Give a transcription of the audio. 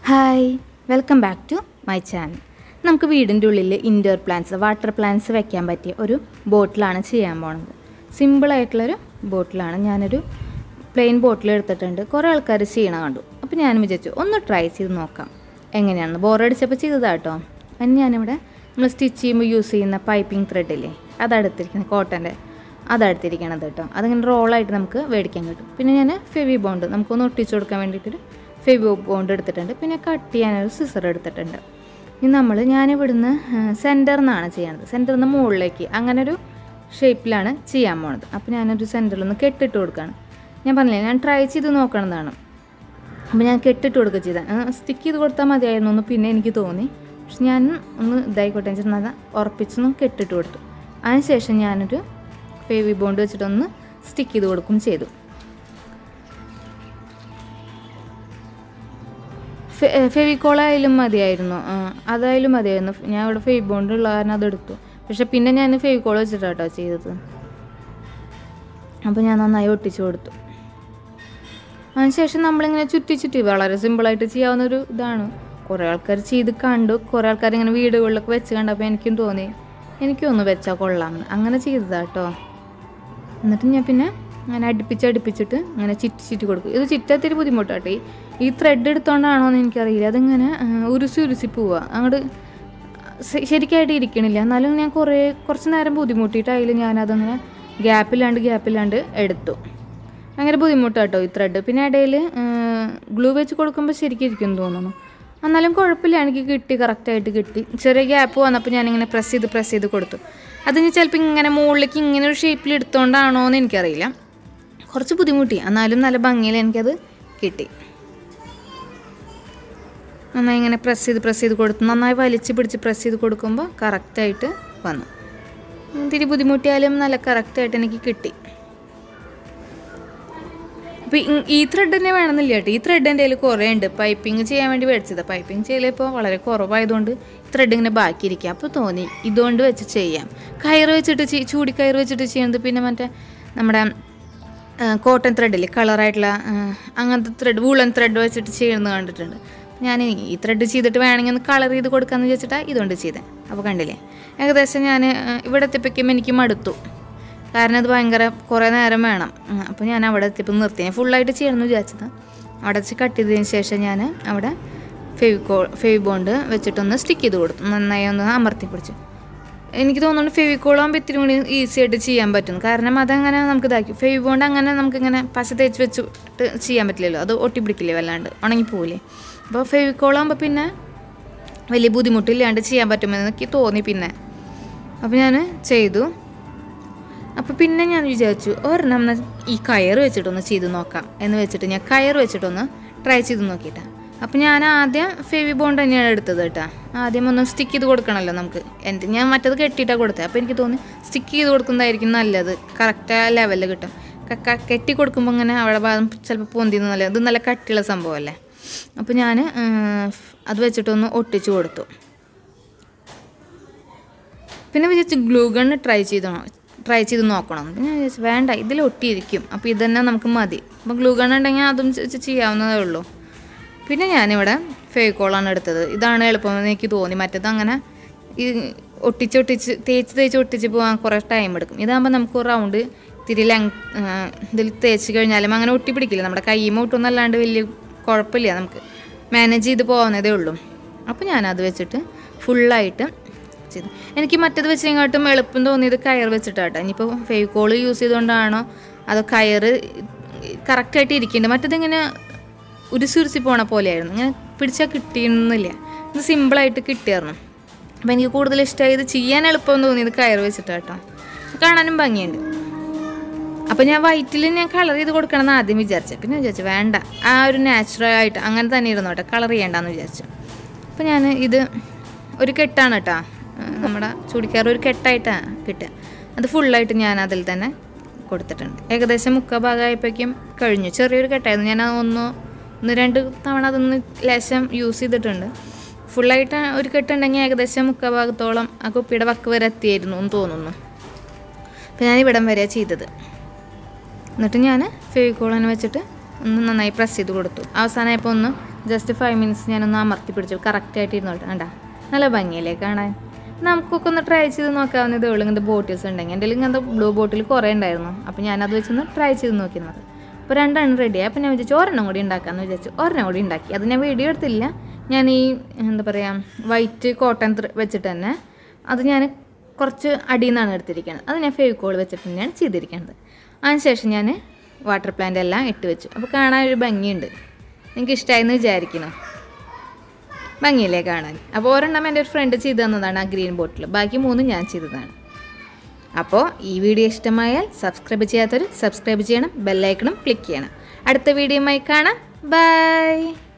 hi welcome back to my channel നമുക്ക് വീടിൻ്റെ ഉള്ളിൽ ഇൻഡോർ പ്ലാന്റ്സ് വാട്ടർ പ്ലാന്റ്സ് വെക്കാൻ പറ്റിയ ഒരു ബോട്ടിലാണ് ചെയ്യാൻ പോണത് സിമ്പിളായിട്ടുള്ളൊരു ബോട്ടിലാണ് ഞാനൊരു പ്ലെയിൻ ബോട്ടിൽ എടുത്തിട്ടുണ്ട് കുറേ ആൾക്കാർ ചെയ്യണ കണ്ടു അപ്പോൾ ഞാൻ വിചാരിച്ചു ഒന്ന് ട്രൈ ചെയ്ത് നോക്കാം എങ്ങനെയാണെന്ന് ബോറടിച്ചപ്പോൾ ചെയ്തതാട്ടോ അതിന് ഞാനിവിടെ നമ്മൾ സ്റ്റിച്ച് ചെയ്യുമ്പോൾ യൂസ് ചെയ്യുന്ന പൈപ്പിംഗ് ത്രെഡില്ലേ അതെടുത്തിരിക്കുന്നത് കോട്ടൻ്റെ അതെടുത്തിരിക്കണത് കേട്ടോ അതിങ്ങനെ റോളായിട്ട് നമുക്ക് മേടിക്കാൻ കിട്ടും പിന്നെ ഞാൻ ഫെവി ബോണ്ട് നമുക്കൊന്ന് ഒട്ടിച്ചു കൊടുക്കാൻ വേണ്ടിയിട്ടൊരു ഫെവി ബോണ്ട് എടുത്തിട്ടുണ്ട് പിന്നെ കട്ട് ചെയ്യാനൊരു സിസർ എടുത്തിട്ടുണ്ട് ഇനി നമ്മൾ ഞാനിവിടുന്ന് സെൻറ്ററിൽ നിന്നാണ് ചെയ്യണത് സെൻറ്ററിൽ നിന്ന് മുകളിലേക്ക് അങ്ങനെ ഒരു ഷേപ്പിലാണ് ചെയ്യാൻ പോണത് അപ്പോൾ ഞാനൊരു സെൻറ്ററിൽ നിന്ന് കെട്ടിട്ട് കൊടുക്കുകയാണ് ഞാൻ പറഞ്ഞില്ലേ ഞാൻ ട്രൈ ചെയ്ത് നോക്കണതാണ് അപ്പോൾ ഞാൻ കെട്ടിട്ട് കൊടുക്കുക ചെയ്ത സ്റ്റിക്ക് ചെയ്ത് കൊടുത്താൽ മതിയായിരുന്നു എന്ന് പിന്നെ എനിക്ക് തോന്നി പക്ഷെ ഞാൻ ഒന്ന് ഇതായിക്കോട്ടെ എന്ന് വെച്ചിട്ട് അത് ഉറപ്പിച്ചൊന്ന് കെട്ടിട്ട് കൊടുത്തു അതിനുശേഷം ഞാനൊരു ഫേവി ബോണ്ട് വെച്ചിട്ടൊന്ന് സ്റ്റിക്ക് ചെയ്ത് കൊടുക്കും ചെയ്തു ഫെവിക്കോൾ ആയാലും മതിയായിരുന്നു ആ, അതായാലും മതിയായിരുന്നു ഞാൻ ഇവിടെ ഫേവി ബോണ്ട് ഉള്ള കാരണം അതെടുത്തു പക്ഷെ പിന്നെ ഞാൻ ഫെവിക്കോൾ വെച്ചിട്ടാട്ടോ ചെയ്തത് അപ്പോൾ ഞാൻ നന്നായി ഒട്ടിച്ചു കൊടുത്തു അതിനുശേഷം നമ്മളിങ്ങനെ ചുറ്റി ചുറ്റി വളരെ സിമ്പിളായിട്ട് ചെയ്യാവുന്ന ഒരു ഇതാണ് കുറേ ആൾക്കാർ ചെയ്ത് കണ്ടു കുറേ ആൾക്കാർ ഇങ്ങനെ വീടുകളിലൊക്കെ വെച്ച് കണ്ടപ്പോൾ എനിക്കും തോന്നി എനിക്കും ഒന്ന് വെച്ചാൽ കൊള്ളാമെന്ന് അങ്ങനെ ചെയ്തതാട്ടോ എന്നിട്ട് ഞാൻ പിന്നെ അങ്ങനെ അടുപ്പിച്ച് അടുപ്പിച്ചിട്ട് അങ്ങനെ ചിറ്റി ചിറ്റി കൊടുക്കും ഇത് ചിറ്റത്തിരി ബുദ്ധിമുട്ടാട്ടോ ഈ ഈ ത്രെഡ് എടുത്തോണ്ടാണോ എന്ന് എനിക്കറിയില്ല അതിങ്ങനെ ആ, ഉരുസി ഉരുസി പോവുക അങ്ങോട്ട് ശ- ശരിക്കായിട്ട് ഇരിക്കണില്ല എന്നാലും ഞാൻ കുറേ കുറച്ച് നേരം ബുദ്ധിമുട്ടിയിട്ട് അതിൽ ഞാനതങ്ങനെ ഗ്യാപ്പില്ലാണ്ട് ഗ്യാപ്പില്ലാണ്ട് എടുത്തു ഭയങ്കര ബുദ്ധിമുട്ടാട്ടോ ഈ ത്രെഡ് പിന്നെ ഇടയിൽ ഗ്ലൂ വെച്ച് കൊടുക്കുമ്പോൾ ശരിക്കും ഇരിക്കും തോന്നുന്നു എന്നാലും കുഴപ്പമില്ല എനിക്ക് കിട്ടി കറക്റ്റായിട്ട് കിട്ടി ചെറിയ ഗ്യാപ്പ് വന്നപ്പോൾ ഞാനിങ്ങനെ പ്രസ് ചെയ്ത് പ്രസ് ചെയ്ത് കൊടുത്തു അതിന് ചിലപ്പോൾ ഇങ്ങനെ മുകളിലേക്ക് ഇങ്ങനെ ഒരു ഷേപ്പിൽ എടുത്തോണ്ടാണോ എന്ന് എനിക്കറിയില്ല കുറച്ച് ബുദ്ധിമുട്ടി എന്നാലും നല്ല ഭംഗിയിൽ എനിക്കത് കിട്ടി നന്നായി ഇങ്ങനെ പ്രസ് ചെയ്ത് പ്രസ് ചെയ്ത് കൊടുത്തു നന്നായി വലിച്ച് പിടിച്ച് പ്രസ് ചെയ്ത് കൊടുക്കുമ്പോൾ കറക്റ്റായിട്ട് വന്നു ഇത്തിരി ബുദ്ധിമുട്ടിയാലും നല്ല കറക്റ്റായിട്ട് എനിക്ക് കിട്ടി അപ്പോൾ ഈ ത്രെഡ് തന്നെ വേണമെന്നില്ല കേട്ടോ ഈ ത്രെഡ് എൻ്റെ കയ്യിൽ കുറേ ഉണ്ട് പൈപ്പിംഗ് ചെയ്യാൻ വേണ്ടി മേടിച്ചത് പൈപ്പിംഗ് ചെയ്യലിപ്പോൾ വളരെ കുറവായതുകൊണ്ട് ത്രെഡ് ഇങ്ങനെ ബാക്കിയിരിക്കുക അപ്പോൾ തോന്നി ഇതുകൊണ്ട് വെച്ച് ചെയ്യാം കയറ് വെച്ചിട്ട് ചെയ്- ചൂടി കയറ് വെച്ചിട്ട് ചെയ്യുന്നത് പിന്നെ മറ്റേ നമ്മുടെ കോട്ടൺ ത്രെഡില്ലേ കളറായിട്ടുള്ള അങ്ങനത്തെ ത്രെഡ് വൂളൻ ത്രെഡ് വെച്ചിട്ട് ചെയ്യുന്നത് കണ്ടിട്ടുണ്ട് ഞാൻ ഈ ത്രെഡ് ചെയ്തിട്ട് വേണമെങ്കിൽ ഒന്ന് കളർ ചെയ്ത് കൊടുക്കാമെന്ന് വിചാരിച്ചിട്ടാണ് ഇതുകൊണ്ട് ചെയ്തത് അപ്പോൾ കണ്ടില്ലേ ഏകദേശം ഞാൻ ഇവിടെ എത്തിപ്പിക്കും എനിക്ക് മടുത്തു കാരണം അത് ഭയങ്കര കുറേ നേരം വേണം ഉം, അപ്പോൾ ഞാൻ അവിടെ എത്തിയപ്പോൾ നിർത്തി ഞാൻ ഫുള്ളായിട്ട് ചെയ്യണമെന്ന് വിചാരിച്ചത് അവിടെ വെച്ച് കട്ട് ചെയ്തതിന് ശേഷം ഞാൻ അവിടെ ഫെവിക്കോ ഫെവി ബോണ്ട് വെച്ചിട്ടൊന്ന് സ്റ്റിക്ക് ചെയ്ത് കൊടുത്തു നന്നായി ഒന്ന് അമർത്തി പിടിച്ചു എനിക്ക് തോന്നുന്നു ഫെവിക്കോളാകുമ്പോൾ ഇത്തിരി കൂടി ഈസി ആയിട്ട് ചെയ്യാൻ പറ്റും കാരണം അതങ്ങനെ നമുക്ക് ഇതാക്കി ഫെവി ബോണ്ട് അങ്ങനെ നമുക്കിങ്ങനെ പശ തേച്ച് വെച്ചിട്ട് ചെയ്യാൻ പറ്റില്ലല്ലോ അത് ഒട്ടിപ്പിടിക്കില്ലേ വല്ലാണ്ട് ഉണങ്ങിപ്പോവില്ലേ അപ്പോൾ ഫെവിക്കോളാകുമ്പോൾ പിന്നെ വലിയ ബുദ്ധിമുട്ടില്ലാണ്ട് ചെയ്യാൻ പറ്റുമെന്ന് എനിക്ക് തോന്നി പിന്നെ അപ്പോൾ ഞാൻ ചെയ്തു അപ്പോൾ പിന്നെ ഞാൻ വിചാരിച്ചു ഒരെണ്ണം എന്നാ ഈ കയർ വെച്ചിട്ടൊന്ന് ചെയ്ത് നോക്കാം എന്ന് വെച്ചിട്ട് ഞാൻ കയർ വെച്ചിട്ടൊന്ന് ട്രൈ ചെയ്ത് നോക്കിയിട്ടാ അപ്പോൾ ഞാൻ ആദ്യം ഫെവി ബോണ്ട് തന്നെയാണ് എടുത്തത് കേട്ടോ ആദ്യം ഒന്ന് സ്റ്റിക്ക് ചെയ്ത് കൊടുക്കണമല്ലോ നമുക്ക് എൻ്റെ ഞാൻ മറ്റത് കെട്ടിയിട്ടാണ് കൊടുത്തത് അപ്പോൾ എനിക്ക് തോന്നി സ്റ്റിക്ക് ചെയ്ത് കൊടുക്കുന്നതായിരിക്കും നല്ലത് കറക്റ്റ് ലെവലിൽ കിട്ടും ക- ക- കെട്ടി കൊടുക്കുമ്പോൾ ഇങ്ങനെ അവിടെ ഭാഗം ചിലപ്പോൾ പൊന്തിന്ന് നല്ല ഇത് നല്ല കട്ടിയുള്ള സംഭവമല്ലേ അപ്പോൾ ഞാൻ അത് വെച്ചിട്ടൊന്ന് ഒട്ടിച്ചു കൊടുത്തു പിന്നെ വിചാരിച്ചു ഗ്ലൂ ഗണ്ണ് ട്രൈ ചെയ്ത് ട്രൈ ചെയ്ത് നോക്കണം പിന്നെ ഞാൻ വിചാരിച്ചു വേണ്ട ഇതിൽ ഒട്ടിയിരിക്കും അപ്പോൾ ഇത് തന്നെ നമുക്ക് മതി അപ്പോൾ ഗ്ലൂ ഗൺ ഉണ്ടെങ്കിൽ അതും വെച്ച് ചെയ്യാവുന്നതേ ഉള്ളൂ പിന്നെ ഞാനിവിടെ ഫേക്കോളാണ് എടുത്തത് ഇതാണ് എളുപ്പമെന്ന് എനിക്ക് തോന്നി മറ്റേത് അങ്ങനെ ഈ ഒട്ടിച്ച് ഒട്ടിച്ച് തേച്ച് തേച്ച് ഒട്ടിച്ച് പോകാൻ കുറേ ടൈം എടുക്കും ഇതാകുമ്പോൾ നമുക്ക് ഒരു റൗണ്ട് ഇത്തിരി ലെങ് ഇതിൽ തേച്ച് കഴിഞ്ഞാലും അങ്ങനെ ഒട്ടി പിടിക്കില്ല നമ്മുടെ കൈമ ഒട്ടൊന്നല്ലാണ്ട് വലിയ കുഴപ്പമില്ല നമുക്ക് മാനേജ് ചെയ്ത് പോകുന്നതേ ഉള്ളൂ അപ്പോൾ ഞാനത് വെച്ചിട്ട് ഫുള്ളായിട്ട് ചെയ്തു എനിക്ക് മറ്റേത് വെച്ചതിനെക്കാട്ടും എളുപ്പം തോന്നിയത് കയർ വെച്ചിട്ടാട്ടോ ഇനിയിപ്പോൾ ഫേവിക്കോൾ യൂസ് ചെയ്തുകൊണ്ടാണോ അതോ കയറ് കറക്റ്റായിട്ട് ഇരിക്കുന്നുണ്ട് മറ്റേതിങ്ങനെ ഉരുസി ഉരുസി പോണ പോലെയായിരുന്നു ഇങ്ങനെ പിടിച്ചാൽ കിട്ടിയിരുന്നില്ല ഇത് സിമ്പിളായിട്ട് കിട്ടിയായിരുന്നു അപ്പോൾ എനിക്ക് കൂടുതൽ ഇഷ്ടമായി ഇത് ചെയ്യാൻ എളുപ്പം തോന്നിയത് കയർ വെച്ചിട്ടാട്ടോ കാണാനും ഭംഗിയുണ്ട് അപ്പോൾ ഞാൻ വൈറ്റിൽ ഞാൻ കളർ ചെയ്ത് കൊടുക്കണം എന്ന് ആദ്യം വിചാരിച്ചു പിന്നെ വിചാരിച്ചു വേണ്ട ആ ഒരു നാച്ചുറൽ ആയിട്ട് അങ്ങനെ തന്നെ ഇരുന്നോട്ടെ കളർ ചെയ്യണ്ടെന്ന് വിചാരിച്ചു അപ്പോൾ ഞാൻ ഇത് ഒരു കെട്ടാണ് കേട്ടോ നമ്മുടെ ചൂടിക്കാറ് ഒരു കെട്ടായിട്ടാണ് കിട്ടുക അത് ഫുള്ളായിട്ട് ഞാൻ അതിൽ തന്നെ കൊടുത്തിട്ടുണ്ട് ഏകദേശം മുക്കാൽ ഭാഗമായപ്പോഴേക്കും കഴിഞ്ഞു ചെറിയൊരു കെട്ടായിരുന്നു ഞാൻ അത് ഒന്ന് ഒന്ന് രണ്ട് തവണ അതൊന്ന് ലേശം യൂസ് ചെയ്തിട്ടുണ്ട് ഫുള്ളായിട്ട് ഒരു കെട്ടുണ്ടെങ്കിൽ ഏകദേശം മുക്കാൽ ഭാഗത്തോളം ആ കുപ്പിയുടെ വക്ക് വരെ എത്തിയായിരുന്നു എന്ന് തോന്നുന്നു അപ്പോൾ ഞാൻ ഇവിടം വരെ ചെയ്തത് എന്നിട്ട് ഞാൻ ഫെവിക്കോളനെ വെച്ചിട്ട് ഒന്ന് നന്നായി പ്രസ് ചെയ്ത് കൊടുത്തു അവസാനമായപ്പോൾ ഒന്ന് ജസ്റ്റ് ഫൈവ് മിനിറ്റ്സ് ഞാനൊന്ന് അമർത്തി പിടിച്ചു കറക്റ്റായിട്ട് ഇരുന്നോട്ടെ കണ്ടാ നല്ല ഭംഗിയല്ലേ കാണാൻ നമുക്കൊക്കെ ഒന്ന് ട്രൈ ചെയ്ത് നോക്കാവുന്നതേ ഉള്ളൂ ഇങ്ങനത്തെ ബോട്ടിൽസ് ഉണ്ടെങ്കിൽ എൻ്റെ കയ്യിൽ ഇങ്ങനത്തെ ബ്ലൂ ബോട്ടിൽ കുറേ ഉണ്ടായിരുന്നു അപ്പോൾ ഞാനത് വെച്ചൊന്ന് ട്രൈ ചെയ്ത് നോക്കുന്നത് അപ്പോൾ രണ്ടെണ്ണം റെഡിയായി അപ്പോൾ ഞാൻ വിചാരിച്ചു ഒരെണ്ണം കൂടി ഉണ്ടാക്കാമെന്ന് വിചാരിച്ചു ഒരെണ്ണം കൂടി ഉണ്ടാക്കി അത് ഞാൻ വീഡിയോ എടുത്തില്ല ഞാൻ ഈ എന്താ പറയുക വൈറ്റ് കോട്ടൺ വെച്ചിട്ട് തന്നെ അത് ഞാൻ കുറച്ച് അടിയിൽ നിന്നാണ് എടുത്തിരിക്കുന്നത് അത് ഞാൻ ഫെവിക്കോൾ വെച്ചിട്ട് തന്നെയാണ് ചെയ്തിരിക്കുന്നത് അതിനുശേഷം ഞാൻ വാട്ടർ പ്ലാന്റ് എല്ലാം ഇട്ട് വെച്ചു അപ്പോൾ കാണാൻ ഒരു ഭംഗിയുണ്ട് നിങ്ങൾക്ക് ഇഷ്ടമായെന്ന് വിചാരിക്കുന്നു ഭംഗിയില്ലേ കാണാൻ അപ്പോൾ ഒരെണ്ണം എൻ്റെ ഒരു ഫ്രണ്ട് ചെയ്തു തന്നതാണ് ആ ഗ്രീൻ ബോട്ടിൽ ബാക്കി മൂന്നും ഞാൻ ചെയ്തതാണ് അപ്പോൾ ഈ വീഡിയോ ഇഷ്ടമായാൽ സബ്സ്ക്രൈബ് ചെയ്യാത്തവർ സബ്സ്ക്രൈബ് ചെയ്യണം ബെല്ലൈക്കണം ക്ലിക്ക് ചെയ്യണം അടുത്ത വീഡിയോയുമായി കാണാം ബൈ